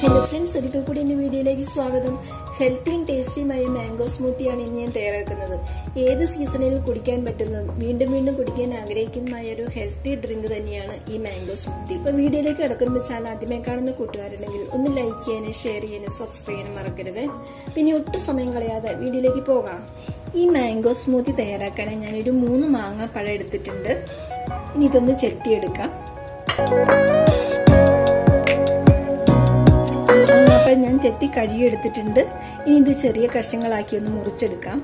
hello friends ഒരിക്കൽ കൂടി എന്റെ വീഡിയോയിലേക്ക് സ്വാഗതം ഹെൽത്തിയും ടേസ്റ്റിയുമായ മാംഗോ സ്മൂത്തിയാണ് ഇന്ന് ഞാൻ തയ്യാറാക്കുന്നത് ഏത് സീസണിൽ കുടിക്കാൻ പറ്റുന്നതും വീണ്ടും വീണ്ടും കുടിക്കാൻ ആഗ്രഹിക്കുന്നതുമായ ഒരു ഹെൽത്തി ഡ്രിങ്ക് തന്നെയാണ് ഈ മാംഗോ സ്മൂത്തി ഇപ്പൊ വീഡിയോയിലേക്ക് കിടക്കുമ്പോൾ ചാനൽ ആദ്യമേ കാണുന്ന കൂട്ടുകാരുണ്ടെങ്കിൽ ഒന്ന് ലൈക്ക് ചെയ്യാനും ഷെയർ ചെയ്യാനും സബ്സ്ക്രൈബ് ചെയ്യാനും മറക്കരുത് പിന്നെ ഒട്ടും സമയം കളയാതെ വീഡിയോയിലേക്ക് പോകാം ഈ മാംഗോ സ്മൂത്തി തയ്യാറാക്കാനായി ഞാനൊരു മൂന്ന് മാങ്ങ പഴം എടുത്തിട്ടുണ്ട് ഇനി ഇതൊന്ന് ചെത്തിയെടുക്കാം മാങ്ങാപ്പഴം ഞാൻ ചെത്തി കഴുകിയെടുത്തിട്ടുണ്ട് ഇനി ഇത് ചെറിയ കഷ്ണങ്ങളാക്കി ഒന്ന് മുറിച്ചെടുക്കാം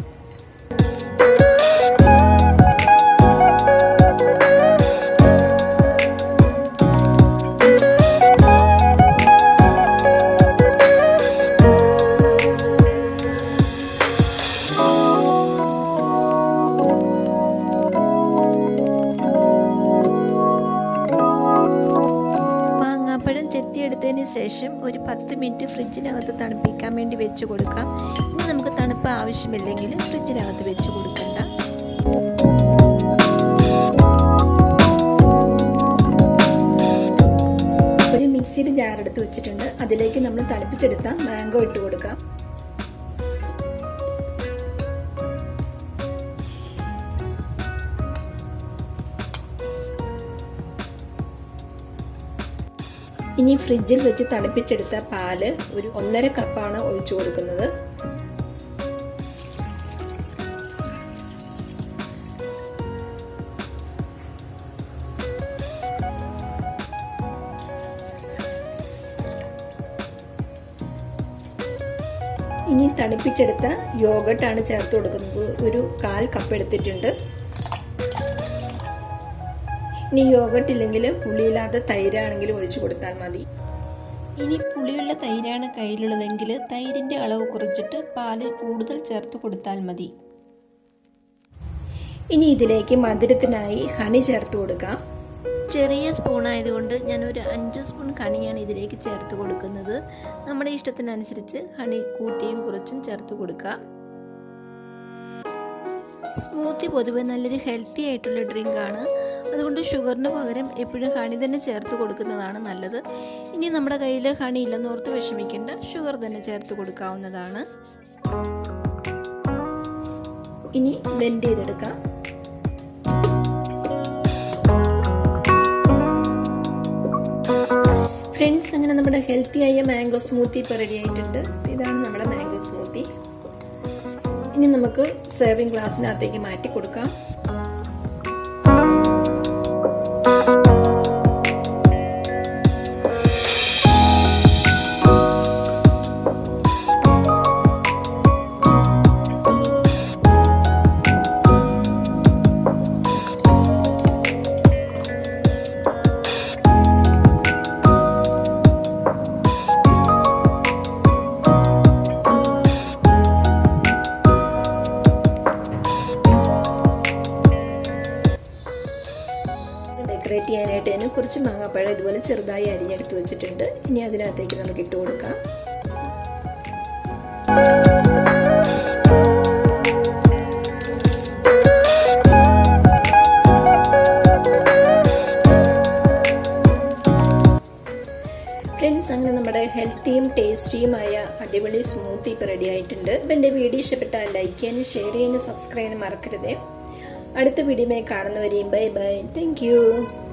മാങ്ങാപ്പഴം ചെത്തിയെടുത്തതിന് ശേഷം ഒരു പത്ത് മിനിറ്റ് ഫ്രിഡ്ജിനകത്ത് തണുപ്പിക്കാൻ വേണ്ടി വെച്ച് കൊടുക്കാം ഇനി നമുക്ക് തണുപ്പ് ആവശ്യമില്ലെങ്കിൽ ഫ്രിഡ്ജിനകത്ത് വെച്ച് കൊടുക്കണ്ട ഒരു മിക്സിയുടെ ജാർ എടുത്ത് വെച്ചിട്ടുണ്ട് അതിലേക്ക് നമ്മൾ തണുപ്പിച്ചെടുത്ത മാംഗോ ഇട്ട് കൊടുക്കാം ഇനി ഫ്രിഡ്ജിൽ വെച്ച് തണുപ്പിച്ചെടുത്ത പാല് ഒരു ഒന്നര കപ്പാണ് ഒഴിച്ചു കൊടുക്കുന്നത് ഇനി തണുപ്പിച്ചെടുത്ത യോഗട്ടാണ് ചേർത്ത് കൊടുക്കുന്നത് ഒരു കാൽ കപ്പ് എടുത്തിട്ടുണ്ട് ഇനി യോഗട്ട് ഇല്ലെങ്കിൽ പുളിയില്ലാത്ത തൈരാണെങ്കിലും ഒഴിച്ചു കൊടുത്താൽ മതി ഇനി പുളിയുള്ള തൈരാണ് കയ്യിലുള്ളതെങ്കിൽ തൈരിൻ്റെ അളവ് കുറച്ചിട്ട് പാല് കൂടുതൽ ചേർത്ത് കൊടുത്താൽ മതി ഇനി ഇതിലേക്ക് മധുരത്തിനായി ഹണി ചേർത്ത് കൊടുക്കാം ചെറിയ സ്പൂൺ ആയതുകൊണ്ട് ഞാൻ ഒരു അഞ്ച് സ്പൂൺ ഹണിയാണ് ഇതിലേക്ക് ചേർത്ത് കൊടുക്കുന്നത് നമ്മുടെ ഇഷ്ടത്തിനനുസരിച്ച് ഹണി കൂട്ടിയും കുറച്ചും ചേർത്ത് കൊടുക്കാം സ്മൂത്തി പൊതുവെ നല്ലൊരു ഹെൽത്തി ആയിട്ടുള്ള ഡ്രിങ്ക് ആണ് അതുകൊണ്ട് ഷുഗറിന് പകരം എപ്പോഴും ഹണി തന്നെ ചേർത്ത് കൊടുക്കുന്നതാണ് നല്ലത് ഇനി നമ്മുടെ കയ്യിൽ ഹണി ഇല്ലെന്ന് ഓർത്ത് വിഷമിക്കേണ്ട ഷുഗർ തന്നെ ചേർത്ത് കൊടുക്കാവുന്നതാണ് ഇനി ബ്ലെൻഡ് ചെയ്തെടുക്കാം ഫ്രണ്ട്സ് അങ്ങനെ നമ്മുടെ ഹെൽത്തി ആയ മാംഗോ സ്മൂത്തി ഇപ്പോൾ റെഡി ആയിട്ടുണ്ട് ഇതാണ് നമ്മുടെ മാംഗോ സ്മൂത്തി ഇനി നമുക്ക് സെർവിങ് ഗ്ലാസ്സിനകത്തേക്ക് മാറ്റി കൊടുക്കാം ഡെക്കറേറ്റ് ചെയ്യാനായിട്ട് തന്നെ കുറച്ച് മാങ്ങാപ്പഴം ഇതുപോലെ ചെറുതായി അരിഞ്ഞെടുത്ത് വെച്ചിട്ടുണ്ട് ഇനി അതിനകത്തേക്ക് നമുക്ക് ഇട്ട് കൊടുക്കാം ഫ്രണ്ട്സ് അങ്ങനെ നമ്മുടെ ഹെൽത്തിയും ടേസ്റ്റിയുമായ അടിപൊളി സ്മൂത്തി ഇപ്പോൾ റെഡി ആയിട്ടുണ്ട് അപ്പം എൻ്റെ വീഡിയോ ഇഷ്ടപ്പെട്ടാൽ ലൈക്ക് ചെയ്യാനും ഷെയർ ചെയ്യാനും സബ്സ്ക്രൈബ് ചെയ്യാനും മറക്കരുതേ അടുത്ത വീഡിയോമായി കാണുന്നവരെയും ബൈ ബൈ താങ്ക്